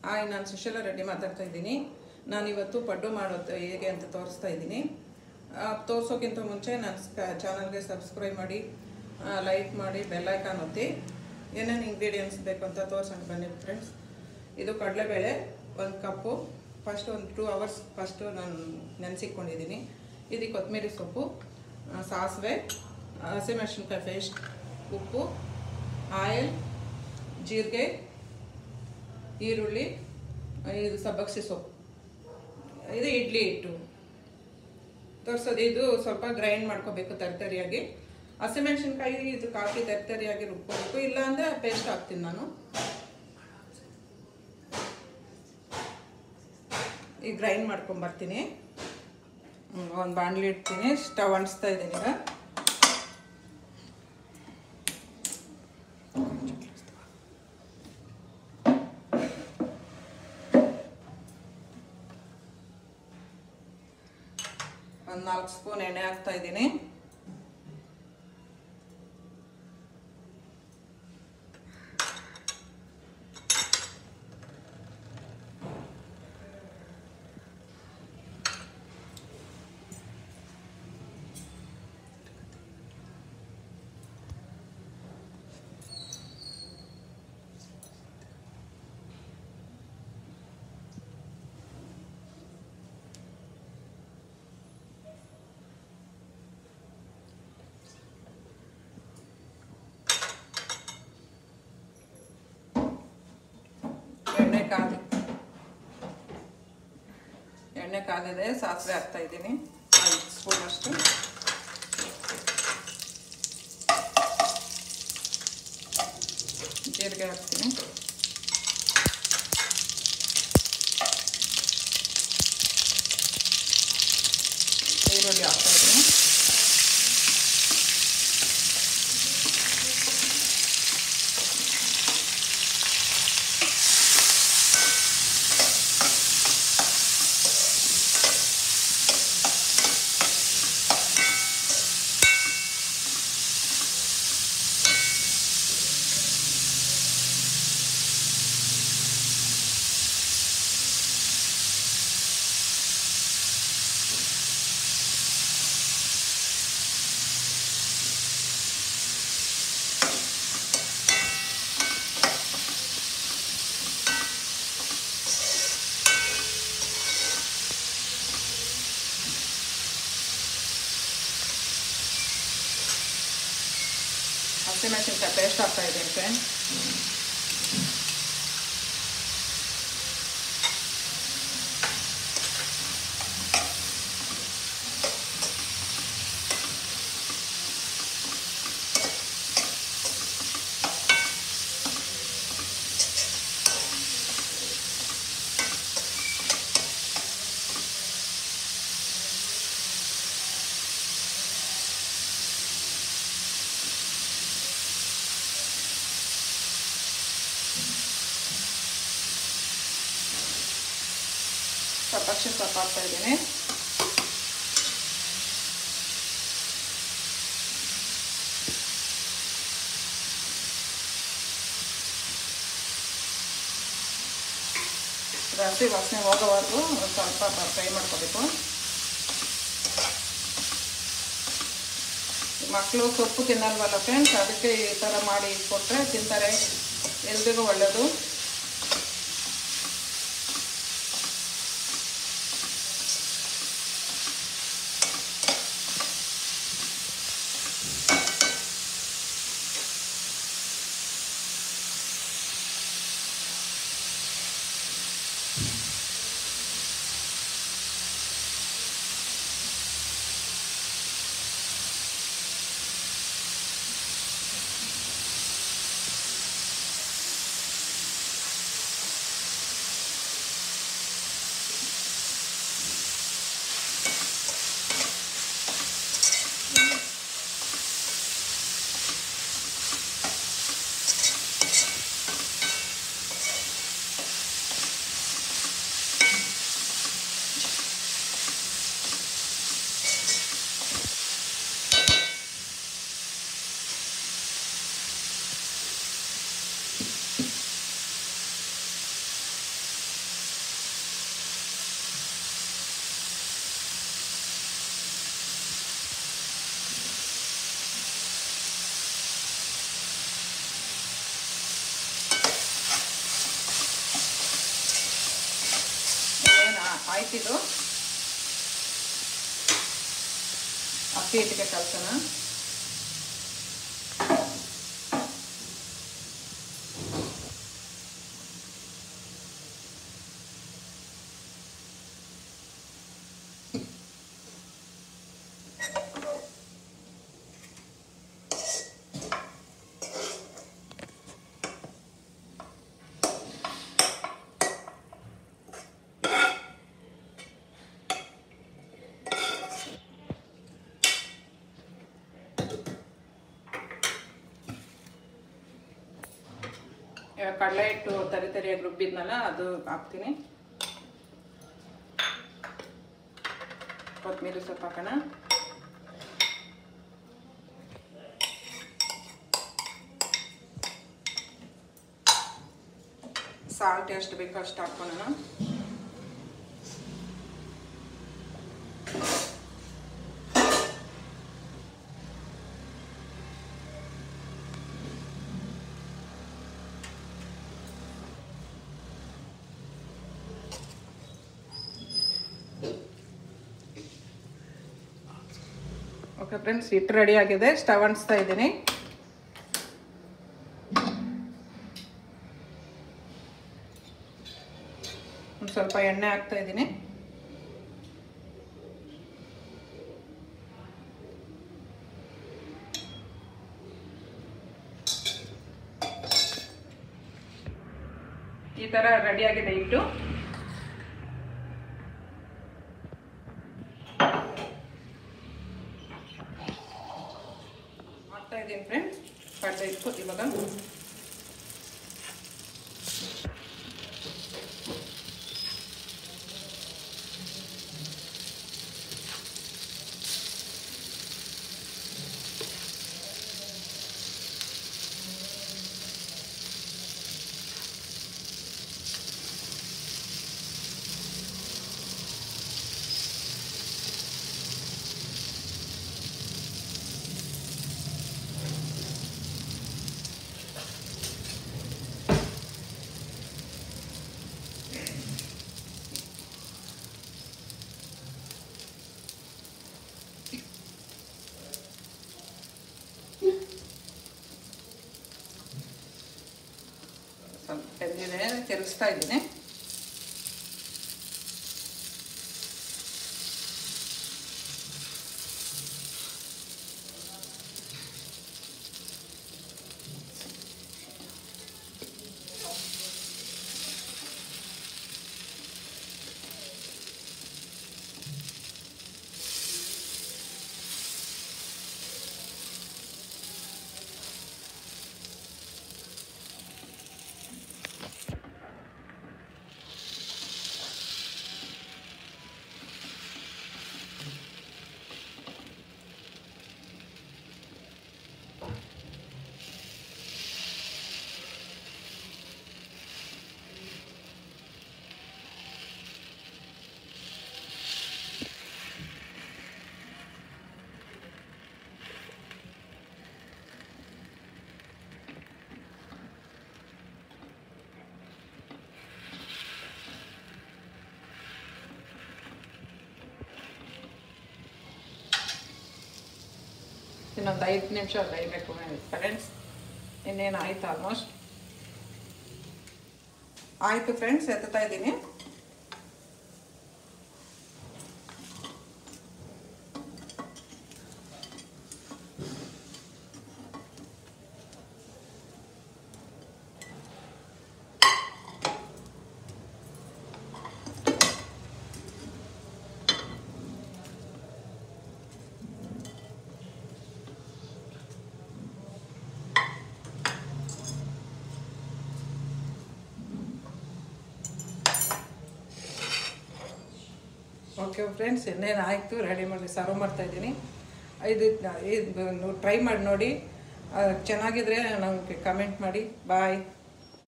hi ನಾನು ಸುಶೀಲಾ ರೆಡ್ಡಿ ಮಾತಾಡ್ತಾ ಇದ್ದೀನಿ ನಾನಿವತ್ತು ಪಡ್ಡು ಮಾಡೋದು ಹೇಗೆ ಅಂತ ತೋರಿಸ್ತಾ ಇದ್ದೀನಿ ತೋರಿಸೋಕ್ಕಿಂತ ಮುಂಚೆ ನನ್ನ ಚಾನಲ್ಗೆ ಸಬ್ಸ್ಕ್ರೈಬ್ ಮಾಡಿ ಲೈಕ್ ಮಾಡಿ ಬೆಲ್ಲೈಕಾನ್ ಒತ್ತಿ ಏನೇನು ಇಂಗ್ರೀಡಿಯೆಂಟ್ಸ್ ಬೇಕು ಅಂತ ತೋರ್ಸೋಣ ಬನ್ನಿ ಫ್ರೆಂಡ್ಸ್ ಇದು ಕಡಲೆಬೇಳೆ ಒಂದು ಕಪ್ಪು ಫಸ್ಟ್ ಒಂದು ಟೂ ಅವರ್ಸ್ ಫಸ್ಟು ನಾನು ನೆನೆಸಿಕೊಂಡಿದ್ದೀನಿ ಇದು ಕೊತ್ತಂಬರಿ ಸೊಪ್ಪು ಆ, ಸಾಸಿವೆ ಹಸಿಮೆಣಸಿನ್ಕಾಯಿ ಪೇಸ್ಟ್ ಉಪ್ಪು ಆಯಿಲ್ ಜೀರಿಗೆ ಈರುಳ್ಳಿ ಇದು ಸಬ್ಬಕ್ಸಿ ಸೊಪ್ಪು ಇದು ಇಡ್ಲಿ ಹಿಟ್ಟು ತೋರಿಸೋದು ಇದು ಸ್ವಲ್ಪ ಗ್ರೈಂಡ್ ಮಾಡ್ಕೋಬೇಕು ತರ್ತರಿಯಾಗಿ ಹಸಿಮೆಣಸಿನ್ಕಾಯಿ ಇದು ಕಾಫಿ ತರ್ತರಿಯಾಗಿ ರುಬ್ಕೋಬೇಕು ಇಲ್ಲ ಅಂದರೆ ಪೇಸ್ಟ್ ಹಾಕ್ತೀನಿ ನಾನು ಈಗ ಗ್ರೈಂಡ್ ಮಾಡ್ಕೊಂಬರ್ತೀನಿ ಒಂದು ಬಾಣಲಿ ಇಡ್ತೀನಿ ಸ್ಟವ್ ಅಂಟಿಸ್ತಾ ಇದ್ದೀನಿ ಈಗ ಒಂದು ನಾಲ್ಕು ಸ್ಪೂನ್ ಎಣ್ಣೆ ಹಾಕ್ತಾ ಇದ್ದೀನಿ ಎಣ್ಣೆ ಕಾದಿ ಎಣ್ಣೆ ಕಾದಿದೆ ಸಾಸಿವೆ ಹಾಕ್ತಾ ಇದ್ದೀನಿ ಒಂದು ಸ್ಪೂನ್ ಅಷ್ಟು ಜೀರಿಗೆ ಹಾಕ್ತೀನಿ ಈರುಳ್ಳಿ ಹಾಕ್ತಾ ಇದ್ದೀನಿ ಹಸಿಮೆಣಸಿನ್ಕಾಯಿ ಪೇಸ್ಟ್ ಹಾಕ್ತಾ ಇದ್ದೀನಿ ಫ್ರೆಂಡ್ ಸಬ್ಬಕ್ಷಿ ಸೊಪ್ಪು ಹಾಕ್ತಾ ಇದ್ದೀನಿ ಇದು ಹಸಿ ವಾಸನೆ ಹೋಗೋವರೆಗೂ ಒಂದು ಸ್ವಲ್ಪ ಫ್ರೈ ಮಾಡ್ಕೋಬೇಕು ಮಕ್ಕಳು ಸೊಪ್ಪು ತಿನ್ನಲ್ವಲ್ಲ ಫ್ರೆಂಡ್ಸ್ ಅದಕ್ಕೆ ಈ ಥರ ಮಾಡಿ ಕೊಟ್ಟರೆ ತಿಂತಾರೆ ಎಲ್ರಿಗೂ ಒಳ್ಳೆಯದು ಆಯ್ತಿದು ಅಕ್ಕಿ ಹಿಟ್ಟಿಗೆ ಕಲ್ಸೋಣ ಇವಾಗ ಕಡಲೆ ಹಿಟ್ಟು ತರಿ ತರಿಯಾಗಿ ರುಬ್ಬಿದ್ನಲ್ಲ ಅದು ಹಾಕ್ತೀನಿ ಕೊತ್ತಂಬರಿ ಸೊಪ್ಪು ಹಾಕೋಣ ಸಾಲ್ಟ್ ಎಷ್ಟು ಬೇಕೋ ಅಷ್ಟು ಹಾಕ್ಕೊಳ್ಳೋಣ ಓಕೆ ಫ್ರೆಂಡ್ಸ್ ಹಿಟ್ಟು ರೆಡಿ ಆಗಿದೆ ಸ್ಟವ್ ಅಂಟಿಸ್ತಾ ಇದ್ದೀನಿ ಒಂದು ಸ್ವಲ್ಪ ಎಣ್ಣೆ ಹಾಕ್ತಾ ಇದ್ದೀನಿ ಈ ಥರ ರೆಡಿಯಾಗಿದೆ ಹಿಟ್ಟು ಮಾಡ್ತಾ ಇದ್ದೀನಿ ಫ್ರೆಂಡ್ಸ್ ಕಡಲೆ ಇಟ್ಟು ಇವಾಗ ಸ್ವಲ್ಪ ಬೆಂದಿದೆ ತಿರುಗಿಸ್ತಾ ಇದ್ದೀನಿ ಇನ್ನೊಂದು ಐದು ನಿಮಿಷ ಬೇಯಬೇಕು ಫ್ರೆಂಡ್ಸ್ ಇನ್ನೇನು ಆಯ್ತು ಆಲ್ಮೋಸ್ಟ್ ಆಯಿತು ಫ್ರೆಂಡ್ಸ್ ಎತ್ತಾ ಇದ್ದೀನಿ ಓಕೆ ಫ್ರೆಂಡ್ಸ್ ಇನ್ನೇನು ಆಯಿತು ರೆಡಿ ಮಾಡಿ ಸರ್ವ್ ಮಾಡ್ತಾ ಇದ್ದೀನಿ ಇದು ಇದು ಟ್ರೈ ಮಾಡಿ ನೋಡಿ ಚೆನ್ನಾಗಿದ್ರೆ ನಮಗೆ ಕಮೆಂಟ್ ಮಾಡಿ ಬಾಯ್